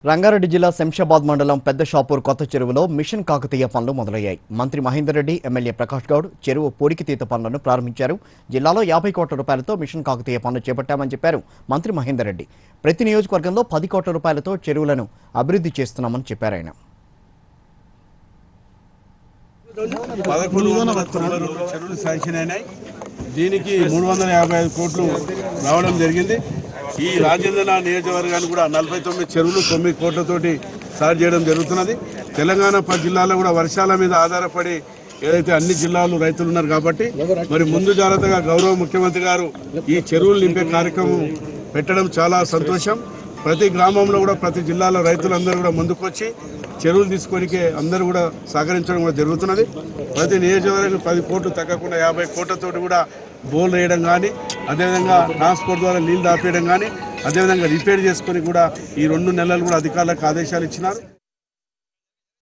రంగారెడ్డి జిల్లా శంషాబాద్ మండలం పెద్ద షాపూర్ కొత్త చెరువులో మిషన్ కాకతీయ పనులు మొదలయ్యాయి మంత్రి మహేందర్ రెడ్డి ఎమ్మెల్యే ప్రకాష్ గౌడ్ చెరువు పూడికితీత పనులను ప్రారంభించారు జిల్లాలో యాభై కోట్ల రూపాయలతో మిషన్ కాకతీయ పనులు చేపట్టామని చెప్పారు మంత్రి మహేందర్ రెడ్డి ప్రతి నియోజకవర్గంలో పది కోట్ల రూపాయలతో చెరువులను అభివృద్ధి చేస్తున్నామని చెప్పారు ఆయన పదకొండు వందల తొంభై రెండు చెరువులు శాంక్షన్ అయినాయి దీనికి మూడు వందల యాభై ఐదు కోట్లు రావడం జరిగింది ఈ రాజేంద్ర నియోజకవర్గానికి కూడా నలభై తొమ్మిది చెరువులు తొమ్మిది కోట్లతోటి స్టార్ట్ చేయడం జరుగుతున్నది తెలంగాణ పది జిల్లాల్లో కూడా వర్షాల మీద ఆధారపడి ఏదైతే అన్ని జిల్లాలు రైతులు ఉన్నారు కాబట్టి మరి ముందు జాగ్రత్తగా గౌరవ ముఖ్యమంత్రి గారు ఈ చెరువులు నింపే కార్యక్రమం పెట్టడం చాలా సంతోషం ప్రతి గ్రామంలో కూడా ప్రతి జిల్లాలో రైతులందరూ కూడా ముందుకొచ్చి చెరువులు తీసుకోనికే అందరూ కూడా సహకరించడం కూడా జరుగుతున్నది ప్రతి నియోజకవర్గం పది కోట్లు తగ్గకుండా యాభై కోట్లతోటి కూడా బోల్ వేయడం కానీ అదేవిధంగా ట్రాన్స్పోర్ట్ ద్వారా నీళ్లు దాపేయడం కానీ అదేవిధంగా రిపేర్ చేసుకొని కూడా ఈ రెండు నెలలు కూడా అధికారులకు ఆదేశాలు ఇచ్చినారు